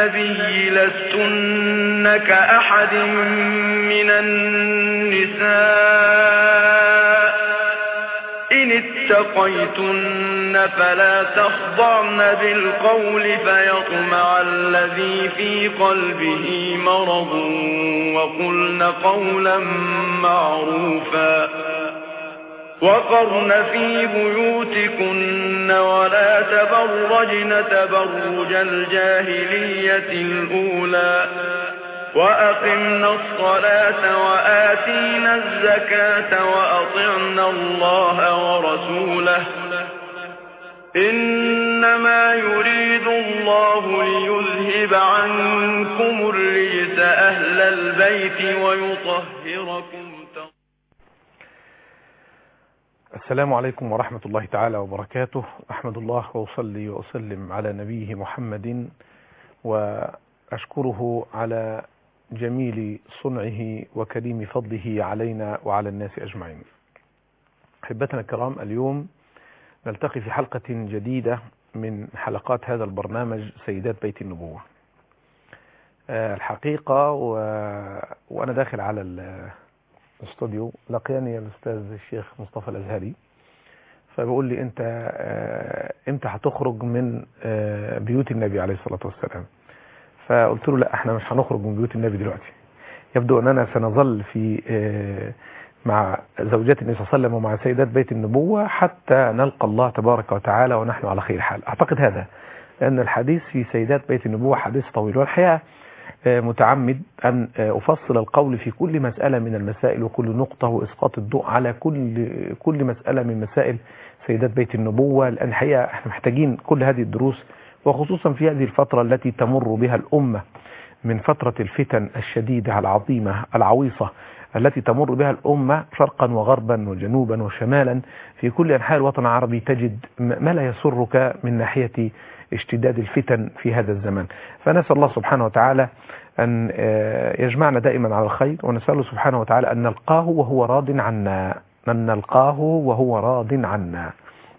النبي لستن كأحد من النساء إن اتقيتن فلا تخضعن بالقول فيطمع الذي في قلبه مرض وقلن قولا معروفا وقرن في بيوتكن ولا تبرجن تبرج الجاهلية الأولى وأقمنا الصلاة وآتينا الزكاة وأطعنا الله ورسوله إنما يريد الله ليذهب عنكم الرجس أهل البيت ويطهركم تطهيرا السلام عليكم ورحمة الله تعالى وبركاته أحمد الله وأصلي وأسلم على نبيه محمد وأشكره على جميل صنعه وكريم فضله علينا وعلى الناس أجمعين أحبتنا الكرام اليوم نلتقي في حلقة جديدة من حلقات هذا البرنامج سيدات بيت النبوة الحقيقة و... وأنا داخل على الاستوديو لقياني الأستاذ الشيخ مصطفى الأزهري فبقول لي أنت إمتى هتخرج من بيوت النبي عليه الصلاة والسلام فقلت له لا احنا مش هنخرج من بيوت النبي دلوقتي يبدو أننا سنظل في مع زوجات النبي صلى الله عليه وسلم ومع سيدات بيت النبوة حتى نلقى الله تبارك وتعالى ونحن على خير حال أعتقد هذا لأن الحديث في سيدات بيت النبوة حديث طويل والحقيقة متعمد أن أفصل القول في كل مسألة من المسائل وكل نقطة وإسقاط الضوء على كل كل مسألة من مسائل سيدات بيت النبوة لأن الحقيقة احنا محتاجين كل هذه الدروس وخصوصا في هذه الفترة التي تمر بها الأمة من فترة الفتن الشديدة العظيمة العويصة التي تمر بها الأمة شرقا وغربا وجنوبا وشمالا في كل أنحاء الوطن العربي تجد ما لا يسرك من ناحية اشتداد الفتن في هذا الزمان فنسأل الله سبحانه وتعالى أن يجمعنا دائما على الخير ونسأله سبحانه وتعالى أن نلقاه وهو راض عنا أن نلقاه وهو راض عنا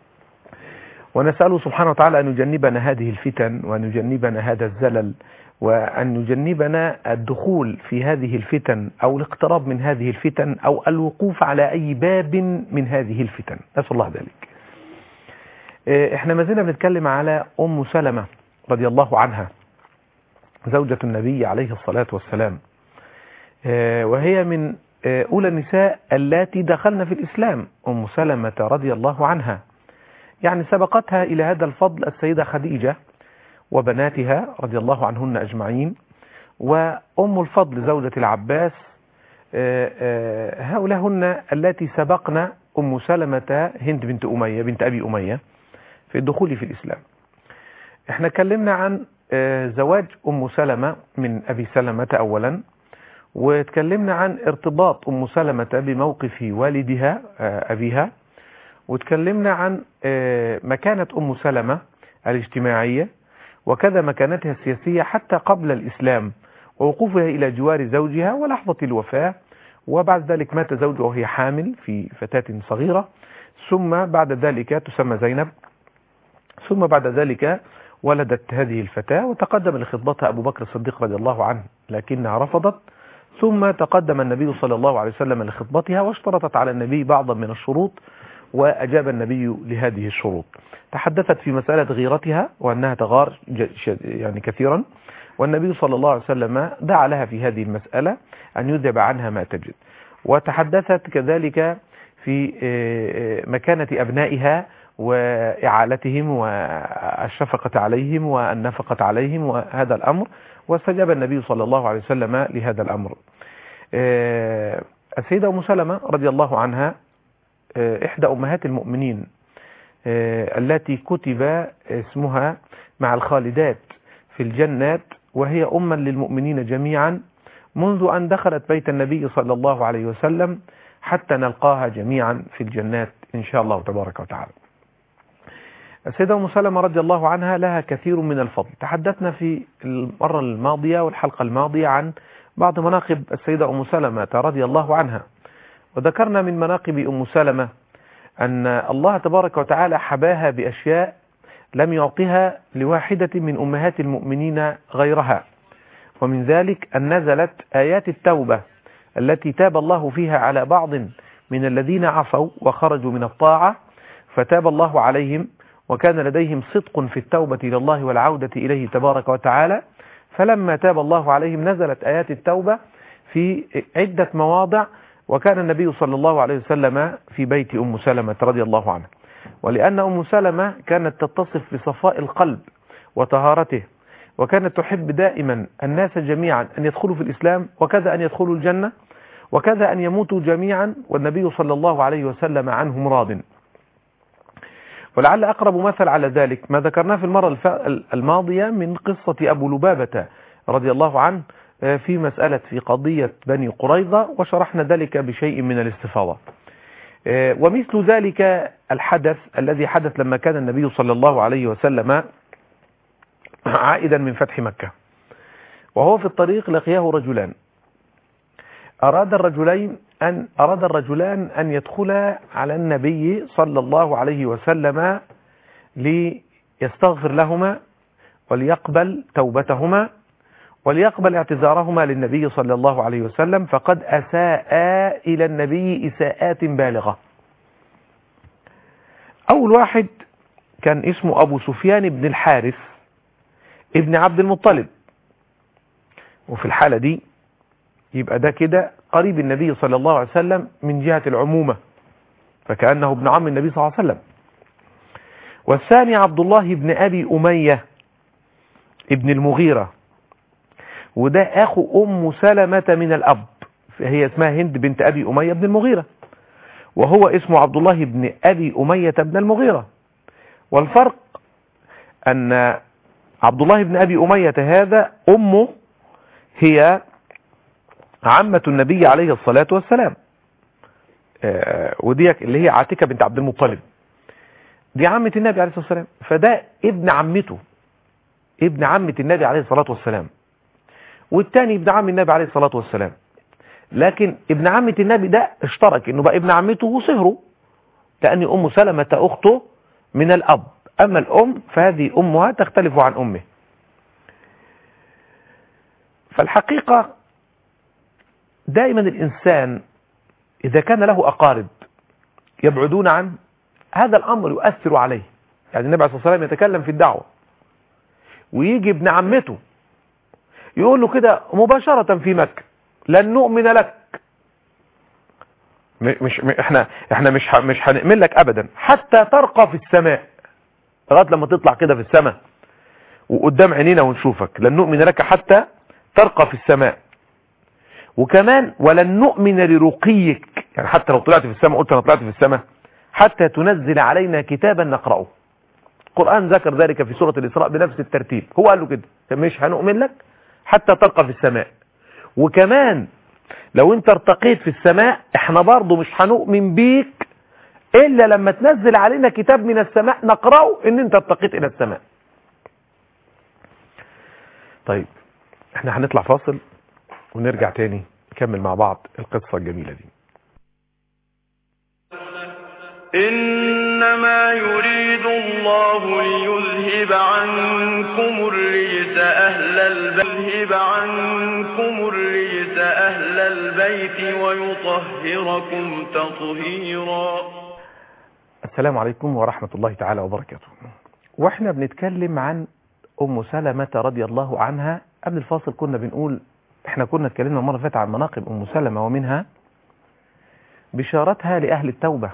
ونسأله سبحانه وتعالى أن يجنبنا هذه الفتن وأن يجنبنا هذا الزلل وأن يجنبنا الدخول في هذه الفتن أو الاقتراب من هذه الفتن أو الوقوف على أي باب من هذه الفتن نسأل الله ذلك احنا ما زلنا بنتكلم على أم سلمة رضي الله عنها زوجة النبي عليه الصلاة والسلام وهي من أولى النساء اللاتي دخلن في الإسلام أم سلمة رضي الله عنها يعني سبقتها إلى هذا الفضل السيدة خديجة وبناتها رضي الله عنهن أجمعين وأم الفضل زوجة العباس هؤلاء هن التي سبقن أم سلمة هند بنت أمية بنت أبي أمية في الدخول في الإسلام احنا كلمنا عن زواج أم سلمة من أبي سلمة أولا وتكلمنا عن ارتباط أم سلمة بموقف والدها أبيها وتكلمنا عن مكانة أم سلمة الاجتماعية وكذا مكانتها السياسية حتى قبل الإسلام ووقوفها إلى جوار زوجها ولحظة الوفاة وبعد ذلك مات زوجها وهي حامل في فتاة صغيرة ثم بعد ذلك تسمى زينب ثم بعد ذلك ولدت هذه الفتاة وتقدم لخطبتها أبو بكر الصديق رضي الله عنه لكنها رفضت ثم تقدم النبي صلى الله عليه وسلم لخطبتها واشترطت على النبي بعضا من الشروط وأجاب النبي لهذه الشروط تحدثت في مسألة غيرتها وأنها تغار يعني كثيرا والنبي صلى الله عليه وسلم دعا لها في هذه المسألة أن يذهب عنها ما تجد وتحدثت كذلك في مكانة أبنائها وإعالتهم والشفقة عليهم والنفقة عليهم وهذا الأمر واستجاب النبي صلى الله عليه وسلم لهذا الأمر السيدة أم سلمة رضي الله عنها إحدى أمهات المؤمنين التي كتب اسمها مع الخالدات في الجنات وهي أما للمؤمنين جميعا منذ أن دخلت بيت النبي صلى الله عليه وسلم حتى نلقاها جميعا في الجنات إن شاء الله تبارك وتعالى السيدة أم سلمة رضي الله عنها لها كثير من الفضل تحدثنا في المرة الماضية والحلقة الماضية عن بعض مناقب السيدة أم سلمة رضي الله عنها وذكرنا من مناقب أم سلمة أن الله تبارك وتعالى حباها بأشياء لم يعطها لواحدة من أمهات المؤمنين غيرها ومن ذلك أن نزلت آيات التوبة التي تاب الله فيها على بعض من الذين عصوا وخرجوا من الطاعة فتاب الله عليهم وكان لديهم صدق في التوبة إلى الله والعودة إليه تبارك وتعالى فلما تاب الله عليهم نزلت آيات التوبة في عدة مواضع وكان النبي صلى الله عليه وسلم في بيت أم سلمة رضي الله عنها ولأن أم سلمة كانت تتصف بصفاء القلب وطهارته وكانت تحب دائما الناس جميعا أن يدخلوا في الإسلام وكذا أن يدخلوا الجنة وكذا أن يموتوا جميعا والنبي صلى الله عليه وسلم عنهم راض ولعل أقرب مثل على ذلك ما ذكرناه في المرة الماضية من قصة أبو لبابة رضي الله عنه في مسألة في قضية بني قريظة وشرحنا ذلك بشيء من الاستفاضة ومثل ذلك الحدث الذي حدث لما كان النبي صلى الله عليه وسلم عائدا من فتح مكة وهو في الطريق لقياه رجلان أراد الرجلين أن أراد الرجلان أن يدخلا على النبي صلى الله عليه وسلم ليستغفر لهما وليقبل توبتهما وليقبل اعتذارهما للنبي صلى الله عليه وسلم فقد أساء إلى النبي إساءات بالغة أول واحد كان اسمه أبو سفيان بن الحارث ابن عبد المطلب وفي الحالة دي يبقى ده كده قريب النبي صلى الله عليه وسلم من جهة العمومة فكأنه ابن عم النبي صلى الله عليه وسلم والثاني عبد الله بن أبي أمية ابن المغيرة وده أخو أم سلمة من الأب هي اسمها هند بنت أبي أمية بن المغيرة وهو اسمه عبد الله بن أبي أمية بن المغيرة والفرق أن عبد الله بن أبي أمية هذا أمه هي عمة النبي عليه الصلاة والسلام آه ودي اللي هي عاتكة بنت عبد المطلب دي عمة النبي عليه الصلاة والسلام فده ابن عمته ابن عمة النبي عليه الصلاة والسلام والتاني ابن عم النبي عليه الصلاة والسلام لكن ابن عمة النبي ده اشترك انه بقى ابن عمته وصهره لأن أم سلمة أخته من الأب أما الأم فهذه أمها تختلف عن أمه فالحقيقة دائما الإنسان إذا كان له أقارب يبعدون عنه هذا الأمر يؤثر عليه يعني النبي عليه الصلاة والسلام يتكلم في الدعوة ويجي ابن عمته يقول له كده مباشرة في مكة لن نؤمن لك مش احنا احنا مش مش هنؤمن لك ابدا حتى ترقى في السماء لغايه لما تطلع كده في السماء وقدام عينينا ونشوفك لن نؤمن لك حتى ترقى في السماء وكمان ولن نؤمن لرقيك يعني حتى لو طلعت في السماء قلت انا طلعت في السماء حتى تنزل علينا كتابا نقرأه القرآن ذكر ذلك في سورة الإسراء بنفس الترتيب هو قال له كده مش هنؤمن لك حتى ترقى في السماء وكمان لو انت ارتقيت في السماء احنا برضو مش هنؤمن بيك الا لما تنزل علينا كتاب من السماء نقرأه ان انت ارتقيت الى السماء طيب احنا هنطلع فاصل ونرجع تاني نكمل مع بعض القصة الجميلة دي إنما يريد الله ليذهب عنكم الرجس أهل البيت عنكم الرجس أهل البيت ويطهركم تطهيرا السلام عليكم ورحمة الله تعالى وبركاته واحنا بنتكلم عن أم سلمة رضي الله عنها قبل الفاصل كنا بنقول احنا كنا اتكلمنا المرة اللي فاتت عن مناقب أم سلمة ومنها بشارتها لأهل التوبة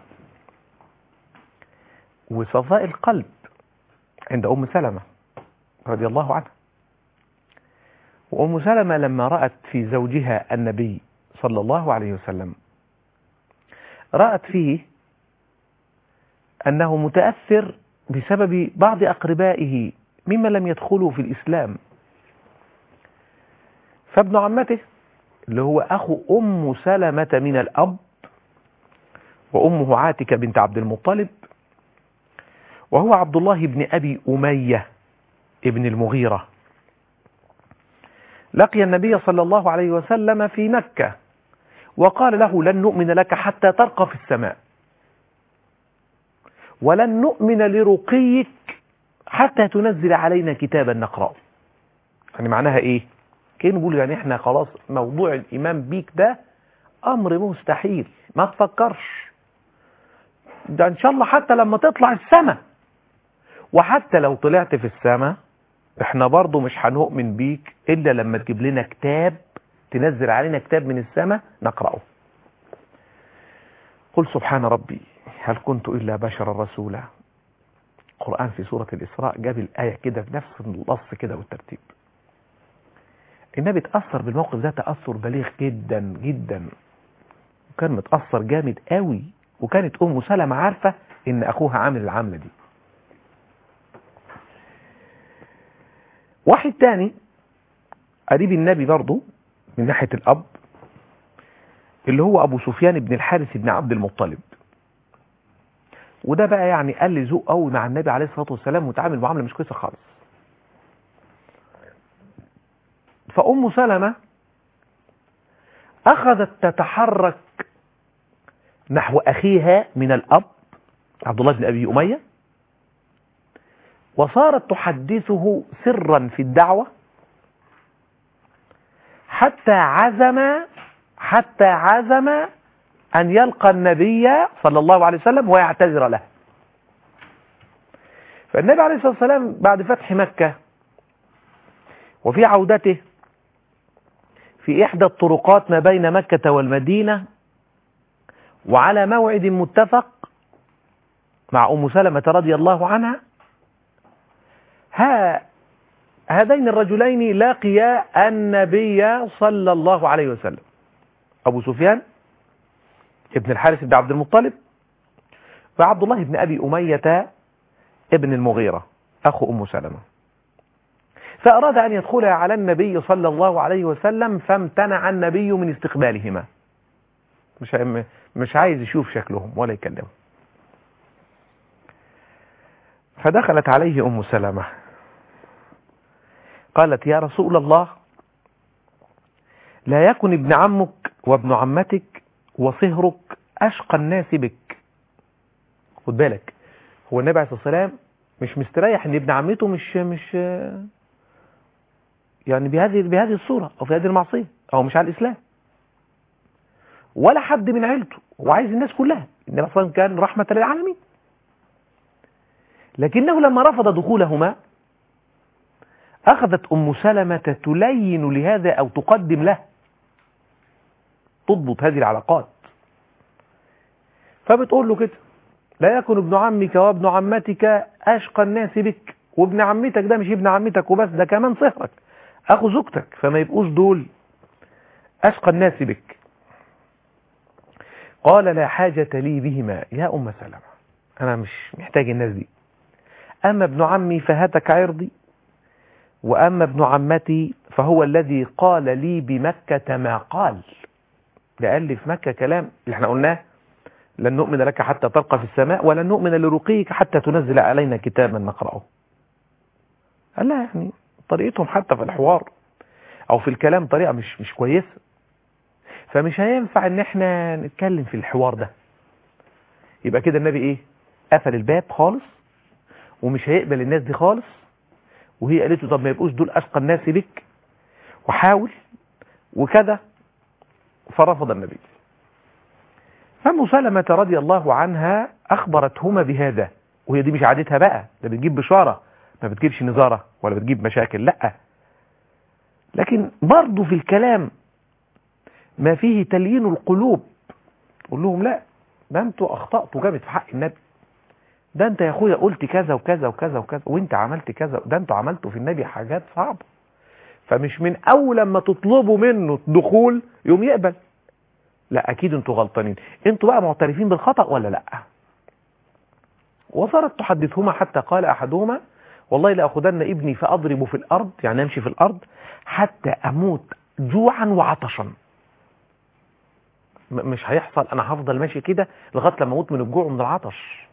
وصفاء القلب عند أم سلمة رضي الله عنها وأم سلمة لما رأت في زوجها النبي صلى الله عليه وسلم رأت فيه أنه متأثر بسبب بعض أقربائه ممن لم يدخلوا في الإسلام فابن عمته اللي هو أخو أم سلمة من الأب وأمه عاتكة بنت عبد المطلب وهو عبد الله بن أبي أمية ابن المغيرة لقي النبي صلى الله عليه وسلم في مكة وقال له لن نؤمن لك حتى ترقى في السماء ولن نؤمن لرقيك حتى تنزل علينا كتابا نقرأه يعني معناها ايه كانوا بيقولوا يعني احنا خلاص موضوع الايمان بيك ده امر مستحيل ما تفكرش ده ان شاء الله حتى لما تطلع السماء وحتى لو طلعت في السماء احنا برضو مش هنؤمن بيك الا لما تجيب لنا كتاب تنزل علينا كتاب من السماء نقرأه قل سبحان ربي هل كنت إلا بشرا رسولا القرآن في سورة الإسراء جاب الآية كده بنفس النص كده والترتيب النبي اتأثر بالموقف ده تأثر بليغ جدا جدا وكان متأثر جامد قوي وكانت أم سلمة عارفة إن أخوها عامل العملة دي واحد تاني قريب النبي برضه من ناحية الأب اللي هو أبو سفيان بن الحارث بن عبد المطلب وده بقى يعني قال لي ذوق قوي مع النبي عليه الصلاة والسلام وتعامل معاملة مش كويسة خالص فأم سلمة أخذت تتحرك نحو أخيها من الأب عبد الله بن أبي أمية وصارت تحدثه سرا في الدعوة حتى عزم حتى عزم أن يلقى النبي صلى الله عليه وسلم ويعتذر له فالنبي عليه الصلاة والسلام بعد فتح مكة وفي عودته في إحدى الطرقات ما بين مكة والمدينة وعلى موعد متفق مع أم سلمة رضي الله عنها ها هذين الرجلين لاقيا النبي صلى الله عليه وسلم أبو سفيان ابن الحارث بن عبد المطلب وعبد الله بن أبي أمية ابن المغيرة أخو أم سلمة فأراد أن يدخل على النبي صلى الله عليه وسلم فامتنع النبي من استقبالهما مش مش عايز يشوف شكلهم ولا يكلمهم فدخلت عليه أم سلمة قالت يا رسول الله لا يكن ابن عمك وابن عمتك وصهرك أشقى الناس بك خد بالك هو النبي عليه الصلاة والسلام مش مستريح ان ابن عمته مش مش يعني بهذه بهذه الصورة او في هذه المعصية او مش على الاسلام ولا حد من عيلته هو عايز الناس كلها النبي اصلا كان رحمة للعالمين لكنه لما رفض دخولهما اخذت ام سلمة تلين لهذا او تقدم له تضبط هذه العلاقات فبتقول له كده لا يكن ابن عمك وابن عمتك أشقى الناس بك وابن عمتك ده مش ابن عمتك وبس ده كمان صهرك أخو زوجتك فما يبقوش دول أشقى الناس بك قال لا حاجة لي بهما يا أم سلمة أنا مش محتاج الناس دي أما ابن عمي فهتك عرضي وأما ابن عمتي فهو الذي قال لي بمكة ما قال ده قال لي في مكة كلام اللي احنا قلناه لن نؤمن لك حتى تلقى في السماء ولن نؤمن لرقيك حتى تنزل علينا كتابا نقرأه قال لا يعني طريقتهم حتى في الحوار او في الكلام طريقة مش مش كويسة فمش هينفع ان احنا نتكلم في الحوار ده يبقى كده النبي ايه قفل الباب خالص ومش هيقبل الناس دي خالص وهي قالت له طب ما يبقوش دول اشقى الناس بك وحاول وكذا فرفض النبي فأم سلمة رضي الله عنها أخبرتهما بهذا وهي دي مش عادتها بقى ده بتجيب بشارة ما بتجيبش نزارة ولا بتجيب مشاكل لا لكن برضه في الكلام ما فيه تليين القلوب تقول لهم لا ده انتوا اخطأتوا جامد في حق النبي ده انت يا اخويا قلت كذا وكذا وكذا وكذا وانت عملت كذا ده انتوا عملتوا في النبي حاجات صعبة فمش من اول لما تطلبوا منه دخول يوم يقبل لا اكيد انتوا غلطانين انتوا بقى معترفين بالخطأ ولا لا وصارت تحدثهما حتى قال احدهما والله لاخذن ابني فاضرب في الارض يعني امشي في الارض حتى اموت جوعا وعطشا مش هيحصل انا هفضل ماشي كده لغايه لما اموت من الجوع ومن العطش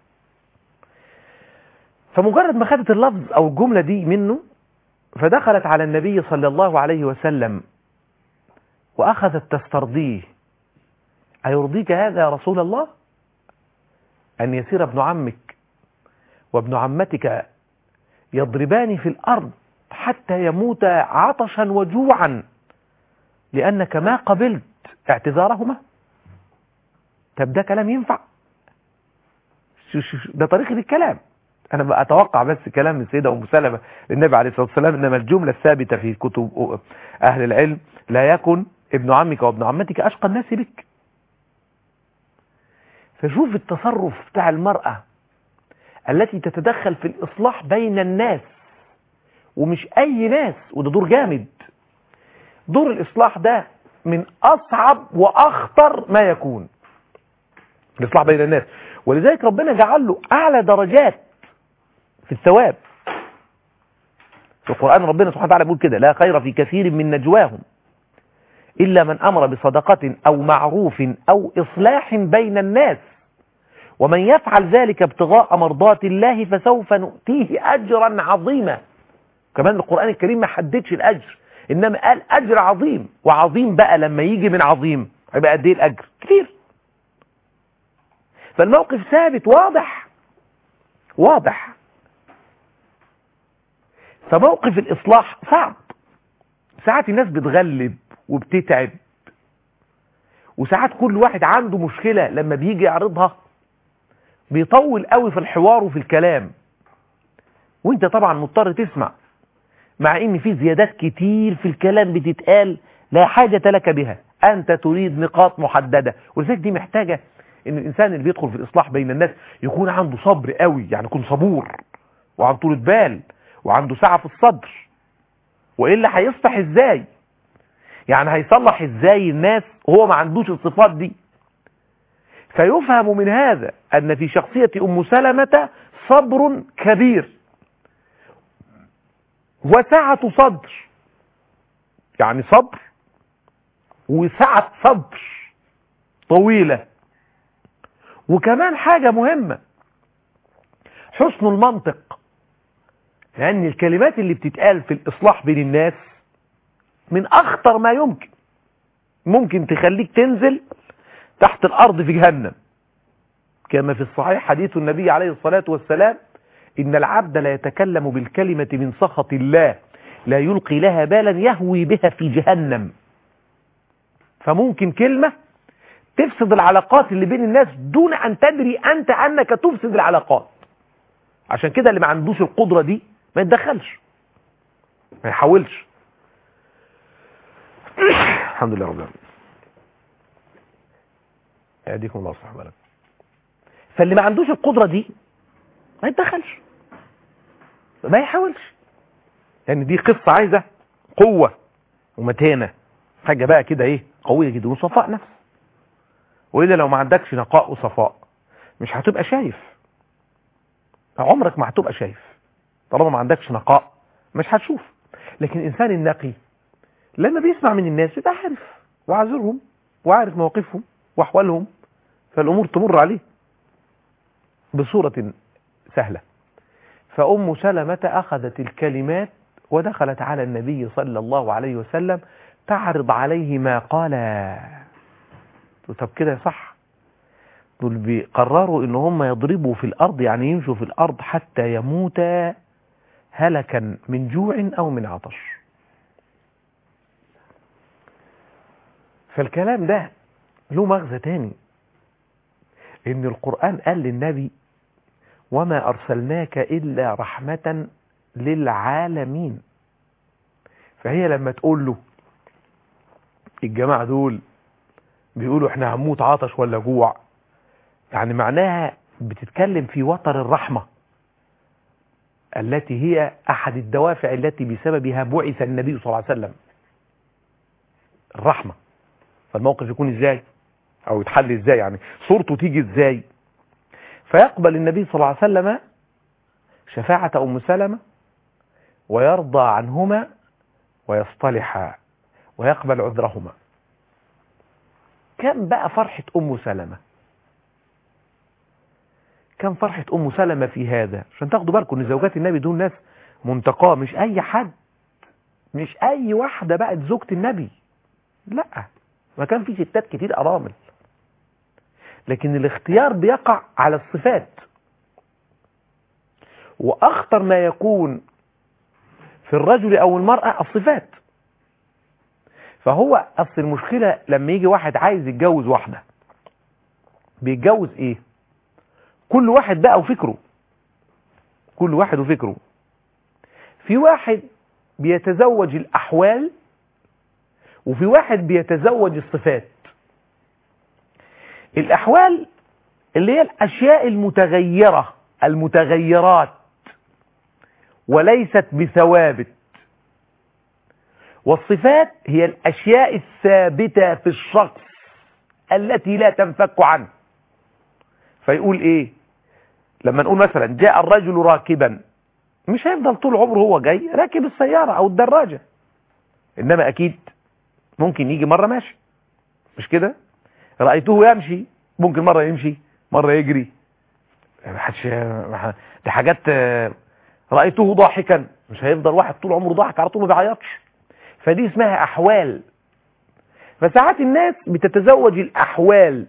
فمجرد ما خدت اللفظ او الجمله دي منه فدخلت على النبي صلى الله عليه وسلم واخذت تسترضيه أيرضيك هذا يا رسول الله أن يسير ابن عمك وابن عمتك يضربان في الأرض حتى يموتا عطشا وجوعا لأنك ما قبلت اعتذارهما طب ده كلام ينفع شو شو شو ده طريقة الكلام أنا بقى أتوقع بس كلام السيدة أم سلمة للنبي عليه الصلاة والسلام إنما الجملة الثابتة في كتب أهل العلم لا يكن ابن عمك وابن عمتك أشقى الناس بك فشوف التصرف بتاع المرأة التي تتدخل في الإصلاح بين الناس ومش أي ناس وده دور جامد دور الإصلاح ده من أصعب وأخطر ما يكون الإصلاح بين الناس ولذلك ربنا جعل له أعلى درجات في الثواب في القرآن ربنا سبحانه وتعالى بيقول كده لا خير في كثير من نجواهم إلا من أمر بصدقة أو معروف أو إصلاح بين الناس ومن يفعل ذلك ابتغاء مرضات الله فسوف نؤتيه أجرا عظيما كمان القرآن الكريم ما حددش الأجر إنما قال أجر عظيم وعظيم بقى لما يجي من عظيم هيبقى قد إيه الأجر كتير فالموقف ثابت واضح واضح فموقف الإصلاح صعب ساعات الناس بتغلب وبتتعب وساعات كل واحد عنده مشكلة لما بيجي يعرضها بيطول قوي في الحوار وفي الكلام وانت طبعا مضطر تسمع مع ان في زيادات كتير في الكلام بتتقال لا حاجة لك بها انت تريد نقاط محددة ولذلك دي محتاجة ان الانسان اللي بيدخل في الاصلاح بين الناس يكون عنده صبر قوي يعني يكون صبور وعنده طولة بال وعنده سعة في الصدر وإلا هيصلح ازاي يعني هيصلح ازاي الناس وهو ما عندوش الصفات دي فيفهم من هذا أن في شخصية أم سلمة صبر كبير وسعة صدر يعني صبر وسعة صدر طويلة وكمان حاجة مهمة حسن المنطق لأن الكلمات اللي بتتقال في الإصلاح بين الناس من أخطر ما يمكن ممكن تخليك تنزل تحت الأرض في جهنم كما في الصحيح حديث النبي عليه الصلاة والسلام إن العبد لا يتكلم بالكلمة من سخط الله لا يلقي لها بالا يهوي بها في جهنم فممكن كلمة تفسد العلاقات اللي بين الناس دون أن تدري أنت أنك تفسد العلاقات عشان كده اللي ما عندوش القدرة دي ما يتدخلش ما يحاولش الحمد لله رب العالمين يهديكم الله صح بالك فاللي ما عندوش القدرة دي ما يتدخلش ما يحاولش لان يعني دي قصة عايزة قوة ومتانة حاجة بقى كده ايه قوية جدا وصفاء نفس وإلا لو ما عندكش نقاء وصفاء مش هتبقى شايف عمرك ما هتبقى شايف طالما ما عندكش نقاء مش هتشوف لكن الإنسان النقي لما بيسمع من الناس بيبقى عارف وعذرهم وعارف مواقفهم وأحوالهم فالأمور تمر عليه بصورة سهلة فأم سلمة أخذت الكلمات ودخلت على النبي صلى الله عليه وسلم تعرض عليه ما قال طب كده صح دول بيقرروا ان هم يضربوا في الارض يعني يمشوا في الارض حتى يموتا هلكا من جوع او من عطش فالكلام ده له مغزى تاني ان القرآن قال للنبي وما ارسلناك الا رحمة للعالمين فهي لما تقول له الجماعة دول بيقولوا احنا هنموت عطش ولا جوع يعني معناها بتتكلم في وتر الرحمة التي هي احد الدوافع التي بسببها بعث النبي صلى الله عليه وسلم الرحمة فالموقف يكون ازاي او يتحل ازاي يعني صورته تيجي ازاي فيقبل النبي صلى الله عليه وسلم شفاعة ام سلمة ويرضى عنهما ويصطلحا ويقبل عذرهما كم بقى فرحة أم سلمة كم فرحة أم سلمة في هذا عشان تاخدوا بالكم ان زوجات النبي دول ناس منتقاه مش أي حد مش أي واحدة بقت زوجة النبي لا ما كان في ستات كتير أرامل لكن الاختيار بيقع على الصفات واخطر ما يكون في الرجل او المرأة الصفات فهو اصل المشكلة لما يجي واحد عايز يتجوز واحدة بيتجوز ايه كل واحد بقى وفكره كل واحد وفكره في واحد بيتزوج الاحوال وفي واحد بيتزوج الصفات الاحوال اللي هي الاشياء المتغيرة المتغيرات وليست بثوابت والصفات هي الاشياء الثابتة في الشخص التي لا تنفك عنه فيقول ايه لما نقول مثلا جاء الرجل راكبا مش هيفضل طول عمره هو جاي راكب السيارة او الدراجة انما اكيد ممكن يجي مرة ماشي مش كده رأيته يمشي ممكن مرة يمشي مرة يجري محدش دي حاجات رأيته ضاحكا مش هيفضل واحد طول عمره ضاحك على طول ما بيعيطش فدي اسمها احوال فساعات الناس بتتزوج الاحوال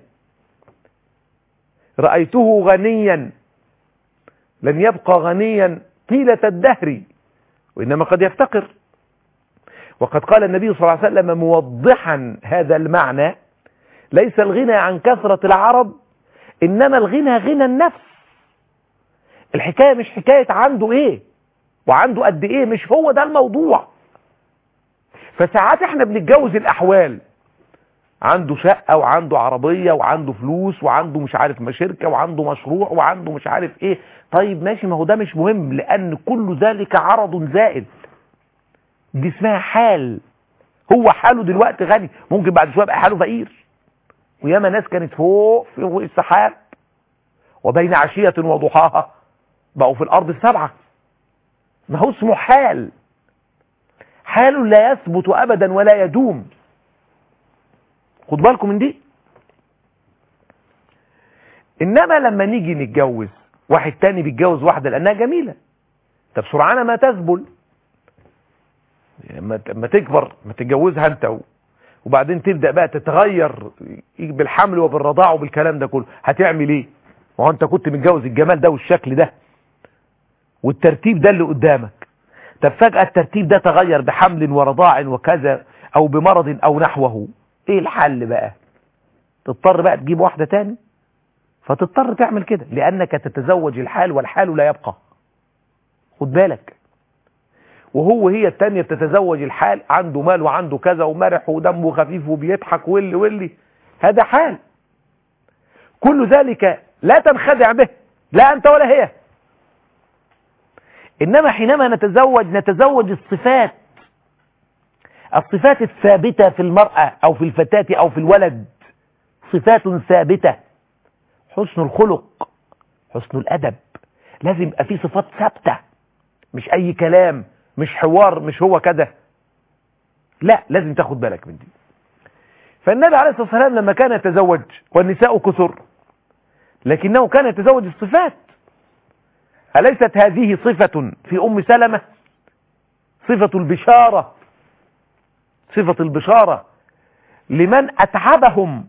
رأيته غنيا لن يبقى غنيا طيلة الدهر وإنما قد يفتقر وقد قال النبي صلى الله عليه وسلم موضحا هذا المعنى ليس الغنى عن كثرة العرب إنما الغنى غنى النفس الحكاية مش حكاية عنده إيه وعنده قد إيه مش هو ده الموضوع فساعات احنا بنتجوز الأحوال عنده شقة وعنده عربية وعنده فلوس وعنده مش عارف شركة وعنده مشروع وعنده مش عارف ايه طيب ماشي ما هو ده مش مهم لان كل ذلك عرض زائد دي اسمها حال هو حاله دلوقتي غني ممكن بعد شوية يبقى حاله فقير وياما ناس كانت فوق في فوق السحاب وبين عشية وضحاها بقوا في الارض السبعة ما هو اسمه حال حال لا يثبت ابدا ولا يدوم خد بالكم من دي انما لما نيجي نتجوز واحد تاني بيتجوز واحدة لانها جميلة طب سرعان ما تذبل ما تكبر ما تتجوزها انت وبعدين تبدأ بقى تتغير بالحمل وبالرضاع وبالكلام ده كله هتعمل ايه ما هو انت كنت متجوز الجمال ده والشكل ده والترتيب ده اللي قدامك طب فجأة الترتيب ده تغير بحمل ورضاع وكذا او بمرض او نحوه ايه الحل بقى تضطر بقى تجيب واحدة تاني فتضطر تعمل كده لانك تتزوج الحال والحال لا يبقى خد بالك وهو هي التانية بتتزوج الحال عنده مال وعنده كذا ومرح ودمه خفيف وبيضحك واللي واللي هذا حال كل ذلك لا تنخدع به لا أنت ولا هي إنما حينما نتزوج نتزوج الصفات الصفات الثابتة في المرأة أو في الفتاة أو في الولد صفات ثابتة حسن الخلق حسن الأدب لازم يبقى فيه صفات ثابتة مش أي كلام مش حوار مش هو كده لا لازم تاخد بالك من دي فالنبي عليه الصلاة والسلام لما كان يتزوج والنساء كثر لكنه كان يتزوج الصفات أليست هذه صفة في أم سلمة صفة البشارة صفة البشارة لمن أتعبهم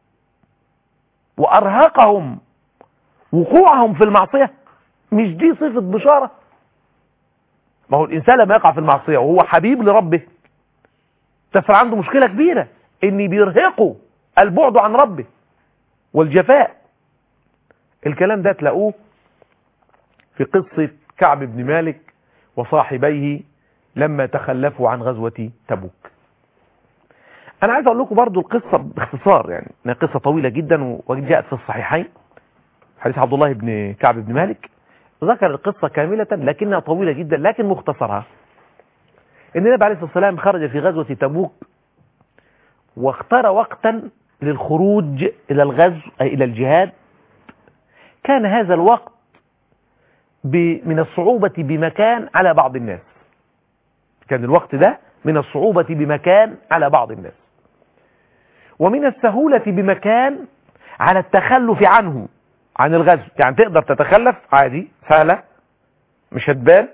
وأرهقهم وقوعهم في المعصية مش دي صفة بشارة ما هو الإنسان لما يقع في المعصية وهو حبيب لربه تفر عنده مشكلة كبيرة إن بيرهقه البعد عن ربه والجفاء الكلام ده تلاقوه في قصة كعب بن مالك وصاحبيه لما تخلفوا عن غزوة تبوك انا عايز اقول لكم برضو القصة باختصار يعني انها قصة طويلة جدا وجاءت في الصحيحين حديث عبد الله بن كعب بن مالك ذكر القصة كاملة لكنها طويلة جدا لكن مختصرها ان النبي عليه الصلاة والسلام خرج في غزوة تبوك واختار وقتا للخروج الى الغزو اي الى الجهاد كان هذا الوقت من الصعوبة بمكان على بعض الناس كان الوقت ده من الصعوبة بمكان على بعض الناس ومن السهولة بمكان على التخلف عنه عن الغزو يعني تقدر تتخلف عادي سهلة مش هتبان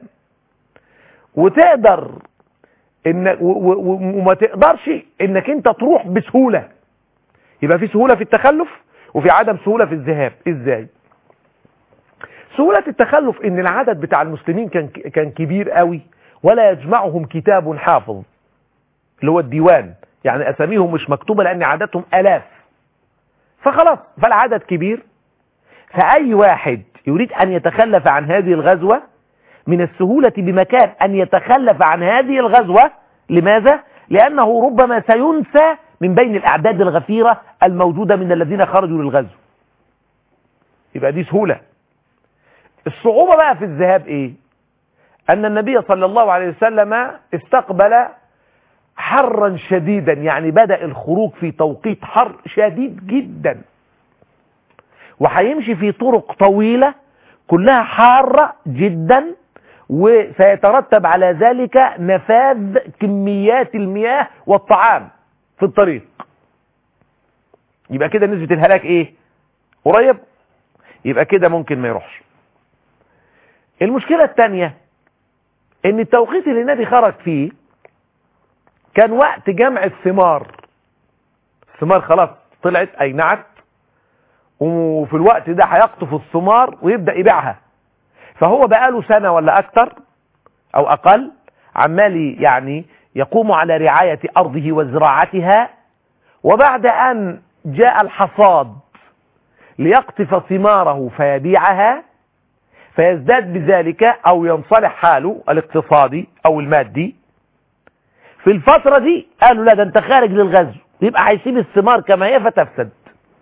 وتقدر إن وما تقدرش انك انت تروح بسهولة يبقى في سهولة في التخلف وفي عدم سهولة في الذهاب ازاي سهولة التخلف ان العدد بتاع المسلمين كان كان كبير قوي ولا يجمعهم كتاب حافظ اللي هو الديوان يعني اساميهم مش مكتوبة لان عددهم الاف فخلاص فالعدد كبير فاي واحد يريد ان يتخلف عن هذه الغزوة من السهولة بمكان ان يتخلف عن هذه الغزوة لماذا؟ لانه ربما سينسى من بين الاعداد الغفيرة الموجودة من الذين خرجوا للغزو يبقى دي سهولة الصعوبة بقى في الذهاب ايه ان النبي صلى الله عليه وسلم استقبل حرا شديدا يعني بدأ الخروج في توقيت حر شديد جدا وهيمشي في طرق طويلة كلها حارة جدا وسيترتب على ذلك نفاذ كميات المياه والطعام في الطريق يبقى كده نسبة الهلاك ايه قريب يبقى كده ممكن ما يروحش المشكلة الثانية ان التوقيت اللي النبي خرج فيه كان وقت جمع الثمار الثمار خلاص طلعت اينعت وفي الوقت ده هيقطف الثمار ويبدأ يبيعها فهو بقاله سنة ولا اكتر او اقل عمال يعني يقوم على رعاية ارضه وزراعتها وبعد ان جاء الحصاد ليقطف ثماره فيبيعها فيزداد بذلك او ينصلح حاله الاقتصادي او المادي في الفترة دي قالوا لا ده انت خارج للغزو يبقى هيسيب الثمار كما هي فتفسد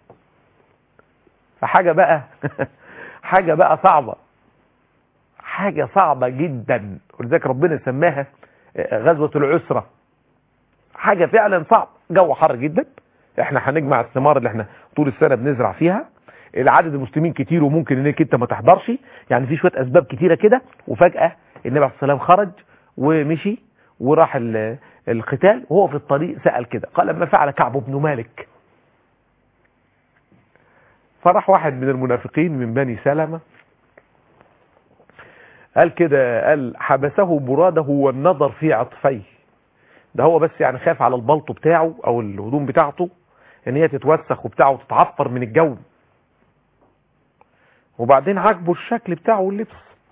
فحاجة بقى حاجة بقى صعبة حاجة صعبة جدا ولذلك ربنا سماها غزوة العسرة حاجة فعلا صعب جو حر جدا احنا هنجمع الثمار اللي احنا طول السنة بنزرع فيها العدد المسلمين كتير وممكن انك انت ما تحضرش يعني في شوية اسباب كتيرة كده وفجأة النبي عليه الصلاة والسلام خرج ومشي وراح القتال وهو في الطريق سأل كده قال ما فعل كعب بن مالك فراح واحد من المنافقين من بني سلمة قال كده قال حبسه براده والنظر في عطفيه ده هو بس يعني خاف على البلطو بتاعه او الهدوم بتاعته ان هي تتوسخ وبتاعه وتتعفر من الجو وبعدين عجبه الشكل بتاعه واللبس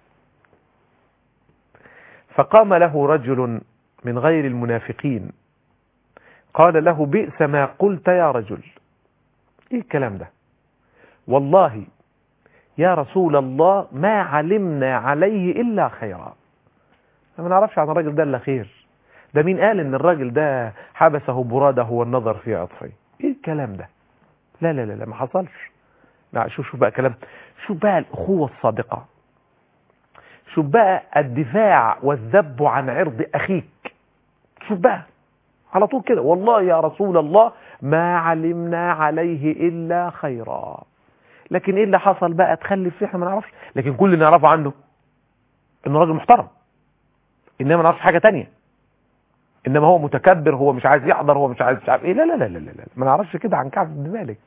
فقام له رجل من غير المنافقين قال له بئس ما قلت يا رجل ايه الكلام ده والله يا رسول الله ما علمنا عليه إلا خيرا ما نعرفش عن الراجل ده إلا خير ده مين قال ان الراجل ده حبسه براده والنظر في عطفيه ايه الكلام ده لا لا لا, لا ما حصلش لا شوف شوف بقى كلام شوف بقى الأخوة الصادقة شوف بقى الدفاع والذب عن عرض أخيك شوف بقى على طول كده والله يا رسول الله ما علمنا عليه إلا خيرا لكن ايه اللي حصل بقى تخلف فيه احنا ما نعرفش لكن كل اللي نعرفه عنه انه راجل محترم انما ما نعرفش حاجه تانية انما هو متكبر هو مش عايز يحضر هو مش عايز مش عارف ايه لا لا لا لا لا, لا. ما نعرفش كده عن كعب بن مالك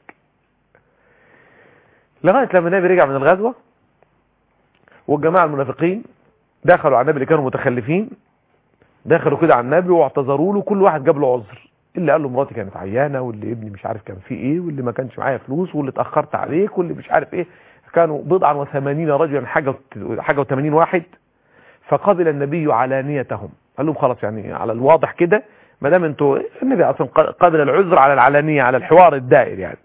لغايه لما النبي رجع من الغزوه والجماعه المنافقين دخلوا على النبي اللي كانوا متخلفين دخلوا كده على النبي واعتذروا له كل واحد جاب له عذر اللي قال له مراتي كانت عيانه واللي ابني مش عارف كان فيه ايه واللي ما كانش معايا فلوس واللي اتاخرت عليك واللي مش عارف ايه كانوا بضعا وثمانين رجلا حاجه حاجه وثمانين واحد فقبل النبي علانيتهم قال لهم خلاص يعني على الواضح كده ما دام انتوا النبي اصلا قبل العذر على العلانيه على الحوار الدائر يعني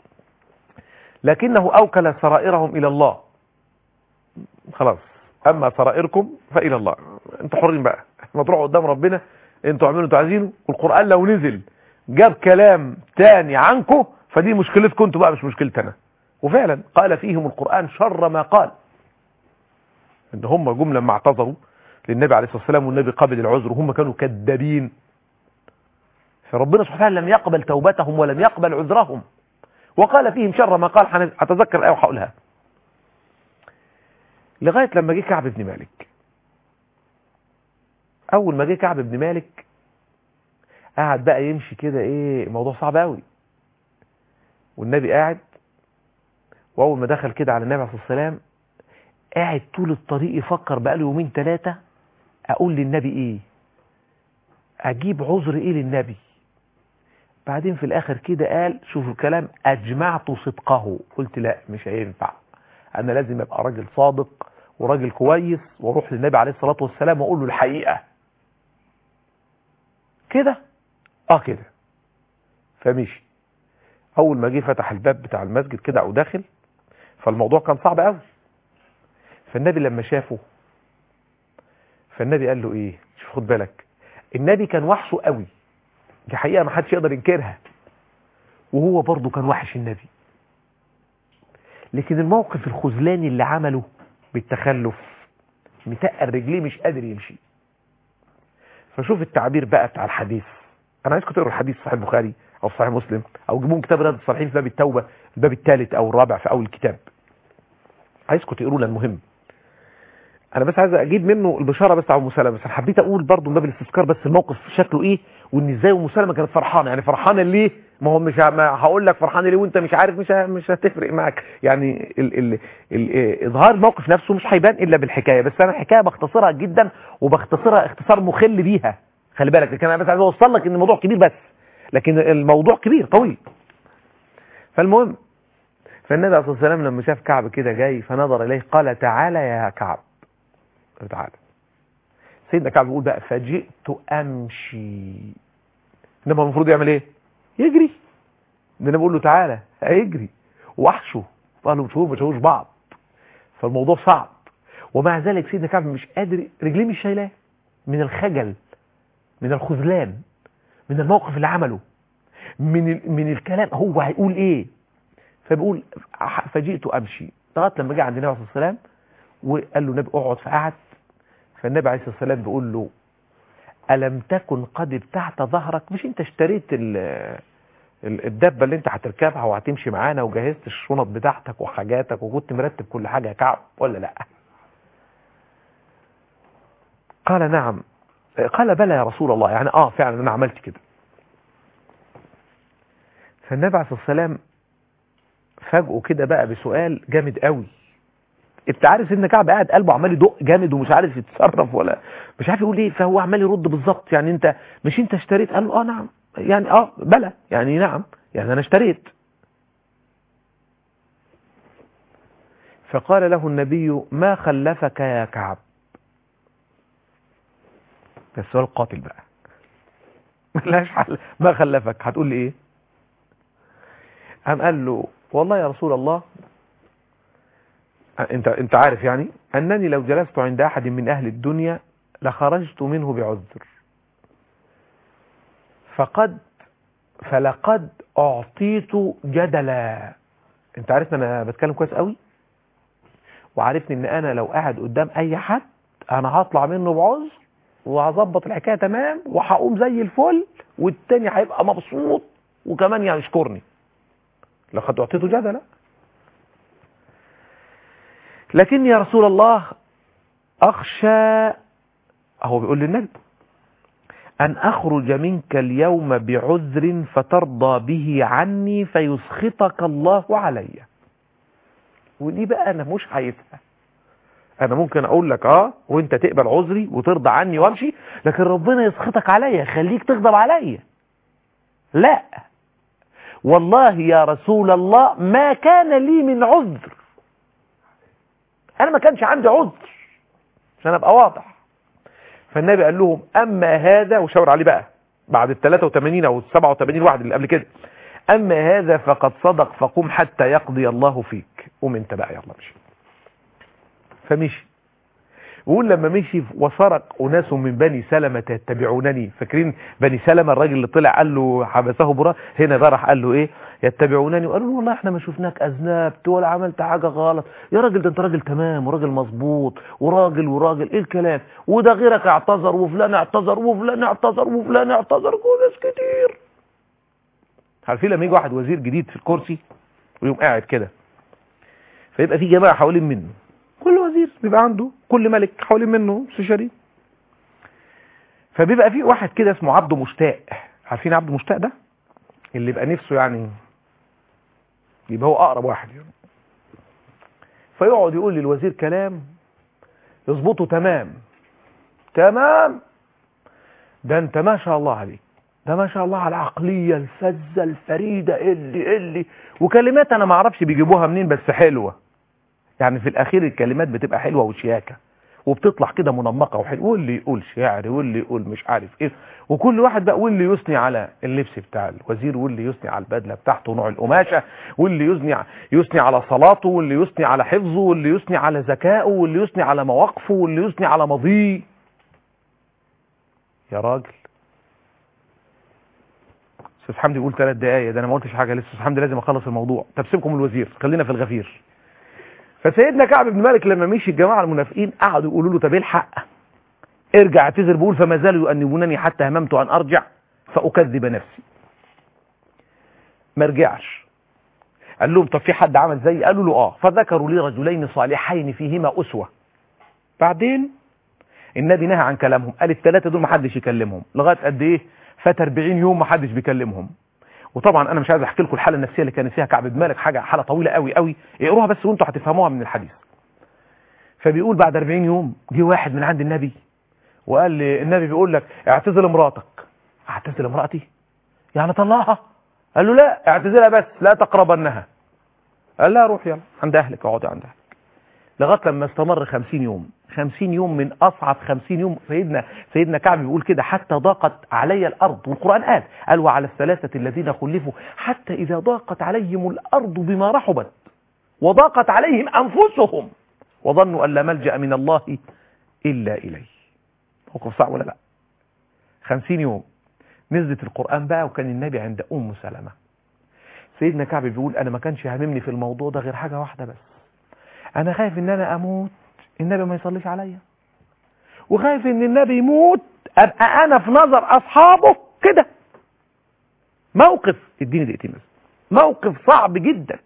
لكنه اوكل سرائرهم الى الله خلاص اما سرائركم فالى الله انتوا حرين بقى ما تروحوا قدام ربنا انتوا اعملوا انتوا عايزينه والقران لو نزل جاب كلام تاني عنكم فدي مشكلتكم انتوا بقى مش مشكلتنا وفعلا قال فيهم القران شر ما قال ان هم جم لما اعتذروا للنبي عليه الصلاه والسلام والنبي قبل العذر وهم كانوا كذابين فربنا سبحانه وتعالى لم يقبل توبتهم ولم يقبل عذرهم وقال فيهم شر ما قال هتذكر الايه وهقولها لغايه لما جه كعب بن مالك اول ما جه كعب بن مالك قعد بقى يمشي كده ايه الموضوع صعب قوي والنبي قاعد واول ما دخل كده على النبي عليه الصلاه والسلام قاعد طول الطريق يفكر بقى له يومين ثلاثه اقول للنبي ايه اجيب عذر ايه للنبي بعدين في الاخر كده قال شوف الكلام اجمعت صدقه قلت لا مش هينفع انا لازم ابقى راجل صادق وراجل كويس واروح للنبي عليه الصلاة والسلام واقول له الحقيقة كده اه كده فمشي اول ما جه فتح الباب بتاع المسجد كده او داخل فالموضوع كان صعب قوي فالنبي لما شافه فالنبي قال له ايه شوف خد بالك النبي كان وحشه قوي دي حقيقة ما حدش يقدر ينكرها وهو برضه كان وحش النبي لكن الموقف الخذلاني اللي عمله بالتخلف متقل رجليه مش قادر يمشي فشوف التعبير بقى بتاع الحديث انا عايزكم تقروا الحديث في صحيح البخاري او في صحيح مسلم او جيبوهم كتاب رياض الصالحين في باب التوبه الباب الثالث او الرابع في اول الكتاب عايزكم تقروا لنا المهم انا بس عايز اجيب منه البشاره بس على ام سلمه بس حبيت اقول برضه من باب الاستذكار بس الموقف شكله ايه وان ازاي ام سلمه كانت فرحانه يعني فرحانه ليه ما هو مش ه- ما هقول لك فرحانه ليه وانت مش عارف مش ه- مش هتفرق معاك يعني ال ال ال إيه، اظهار الموقف نفسه مش هيبان الا بالحكايه بس انا الحكايه بختصرها جدا وبختصرها اختصار مخل بيها خلي بالك لكن انا بس عايز اوصل لك ان الموضوع كبير بس لكن الموضوع كبير طويل فالمهم فالنبي عليه الصلاه والسلام لما شاف كعب كده جاي فنظر اليه قال تعالى يا كعب قال تعالى سيدنا كعب بيقول بقى فجئت امشي انما المفروض يعمل ايه يجري ده انا بقول له تعالى هيجري وحشه قالوا مش هو مش هوش بعض فالموضوع صعب ومع ذلك سيدنا كعب مش قادر رجليه مش شايلاه من الخجل من الخذلان من الموقف اللي عمله من ال... من الكلام هو هيقول ايه فبيقول فجئت امشي لغايه لما جه عند النبي عليه الصلاه والسلام وقال له نبي اقعد فقعد فالنبي عليه الصلاه والسلام بيقول له الم تكن قد ابتعت ظهرك مش انت اشتريت ال... ال- الدبه اللي انت هتركبها وهتمشي معانا وجهزت الشنط بتاعتك وحاجاتك وكنت مرتب كل حاجه يا كعب ولا لا قال نعم قال بلى يا رسول الله يعني اه فعلا انا عملت كده فالنبي عليه الصلاه والسلام فاجئه كده بقى بسؤال جامد قوي انت عارف ان كعب قاعد قلبه عمال يدق جامد ومش عارف يتصرف ولا مش عارف يقول ايه فهو عمال يرد بالظبط يعني انت مش انت اشتريت قال له اه نعم يعني اه بلى يعني نعم يعني انا اشتريت فقال له النبي ما خلفك يا كعب ده السؤال قاتل بقى ملهاش حل ما خلفك هتقول لي ايه قام قال له والله يا رسول الله انت انت عارف يعني انني لو جلست عند احد من اهل الدنيا لخرجت منه بعذر فقد فلقد اعطيت جدلا انت عارف انا بتكلم كويس قوي وعارفني ان انا لو قاعد قدام اي حد انا هطلع منه بعذر وهظبط الحكايه تمام وهقوم زي الفل والتاني هيبقى مبسوط وكمان يشكرني لقد اعطيت جدلا لكن يا رسول الله اخشى هو بيقول للنبي ان اخرج منك اليوم بعذر فترضى به عني فيسخطك الله علي ودي بقى انا مش عايزها انا ممكن اقول لك اه وانت تقبل عذري وترضى عني وامشي لكن ربنا يسخطك عليا يخليك تغضب عليا لا والله يا رسول الله ما كان لي من عذر انا ما كانش عندي عذر عشان ابقى واضح فالنبي قال لهم اما هذا وشاور عليه بقى بعد ال 83 او ال 87 واحد اللي قبل كده اما هذا فقد صدق فقم حتى يقضي الله فيك قوم انت بقى يلا مشي فمشي ويقول لما مشي وسرق أناس من بني سلمة يتبعونني فاكرين بني سلمة الراجل اللي طلع قال له حبسه برا هنا ده راح قال له ايه يتبعونني وقالوا له والله احنا ما شفناك اذنبت ولا عملت حاجة غلط يا راجل ده انت راجل تمام وراجل مظبوط وراجل وراجل ايه الكلام وده غيرك اعتذر وفلان اعتذر وفلان اعتذر وفلان اعتذر وناس كتير عارفين لما يجي واحد وزير جديد في الكرسي ويقوم قاعد كده فيبقى في جماعة حوالين منه كل وزير بيبقى عنده كل ملك حوالين منه استشاري فبيبقى في واحد كده اسمه عبده مشتاق عارفين عبده مشتاق ده اللي يبقى نفسه يعني يبقى هو اقرب واحد يعني. فيقعد يقول للوزير كلام يظبطه تمام تمام ده انت ما شاء الله عليك ده ما شاء الله على العقلية الفزة الفريدة اللي اللي وكلمات انا ما اعرفش بيجيبوها منين بس حلوة يعني في الاخير الكلمات بتبقى حلوه وشياكه وبتطلع كده منمقه وحلوه واللي يقول شعر واللي يقول مش عارف ايه وكل واحد بقى واللي يثني على اللبس بتاع الوزير واللي يثني على البدله بتاعته نوع القماشه واللي يثني يثني على صلاته واللي يثني على حفظه واللي يثني على ذكائه واللي يثني على مواقفه واللي يثني على ماضيه يا راجل استاذ حمدي بيقول ثلاث دقايق ده انا ما قلتش حاجه لسه استاذ حمدي لازم اخلص الموضوع طب سيبكم من الوزير خلينا في الغفير فسيدنا كعب بن مالك لما مشي الجماعه المنافقين قعدوا يقولوا له طب ايه الحق ارجع اعتذر بقول فما زالوا يؤنبونني حتى هممت ان ارجع فاكذب نفسي ما رجعش قال لهم طب في حد عمل زي قالوا له اه فذكروا لي رجلين صالحين فيهما اسوه بعدين النبي نهى عن كلامهم قال الثلاثه دول ما حدش يكلمهم لغايه قد ايه فات 40 يوم ما حدش بيكلمهم وطبعا انا مش عايز احكي لكم الحاله النفسيه اللي كانت فيها كعب بن مالك حاجه حاله طويله قوي قوي اقروها بس وانتوا هتفهموها من الحديث فبيقول بعد 40 يوم جه واحد من عند النبي وقال لي النبي بيقول لك اعتزل امراتك اعتزل امراتي يعني طلعها قال له لا اعتزلها بس لا تقربنها قال لا روح يلا عند اهلك اقعدي عند اهلك لغايه لما استمر 50 يوم 50 يوم من اصعب 50 يوم سيدنا سيدنا كعب بيقول كده حتى ضاقت علي الارض والقران قال قال وعلى الثلاثه الذين خلفوا حتى اذا ضاقت عليهم الارض بما رحبت وضاقت عليهم انفسهم وظنوا ان لا ملجا من الله الا اليه موقف صعب ولا لا 50 يوم نزلت القران بقى وكان النبي عند ام سلمة سيدنا كعب بيقول انا ما كانش هاممني في الموضوع ده غير حاجه واحده بس انا خايف ان انا اموت النبي ما يصليش عليا وخايف ان النبي يموت ابقى انا في نظر اصحابه كده موقف اديني دقيقتين بس موقف صعب جدا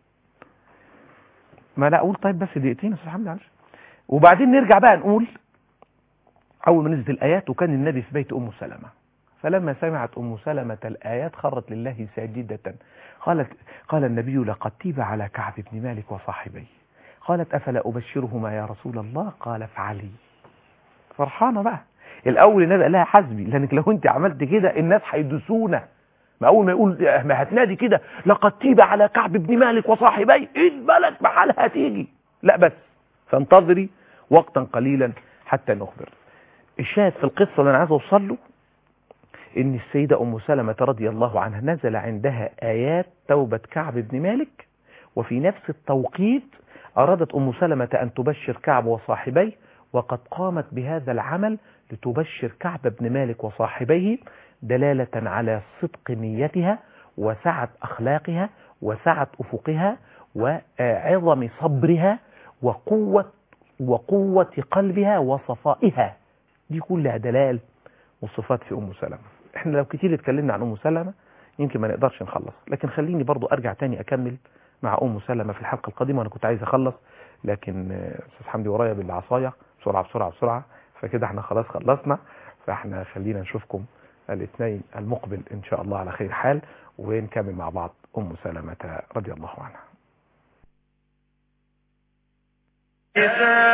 ما لا اقول طيب بس دقيقتين استاذ حمدي معلش وبعدين نرجع بقى نقول اول ما نزلت الايات وكان النبي في بيت ام سلمة فلما سمعت ام سلمة الايات خرت لله ساجدة قالت قال النبي لقد تيب على كعب بن مالك وصاحبيه قالت أفلا أبشرهما يا رسول الله قال افعلي فرحانة بقى الأول النبي قال لها حسبي لأنك لو أنت عملت كده الناس هيدسونا ما أول ما يقول ما هتنادي كده لقد تيب على كعب بن مالك وصاحبيه إيه البلد بحالها تيجي لا بس فانتظري وقتا قليلا حتى نخبر الشاهد في القصة اللي أنا عايز أوصل له إن السيدة أم سلمة رضي الله عنها نزل عندها آيات توبة كعب بن مالك وفي نفس التوقيت أرادت أم سلمة أن تبشر كعب وصاحبيه وقد قامت بهذا العمل لتبشر كعب بن مالك وصاحبيه دلالة على صدق نيتها وسعة أخلاقها وسعة أفقها وعظم صبرها وقوة وقوة قلبها وصفائها دي كلها دلال وصفات في أم سلمة احنا لو كتير اتكلمنا عن أم سلمة يمكن ما نقدرش نخلص لكن خليني برضو أرجع تاني أكمل مع ام سلمة في الحلقة القادمة وانا كنت عايز اخلص لكن استاذ حمدي ورايا بالعصاية بسرعة بسرعة بسرعة فكده احنا خلاص خلصنا فاحنا خلينا نشوفكم الاثنين المقبل ان شاء الله على خير حال ونكمل مع بعض ام سلمة رضي الله عنها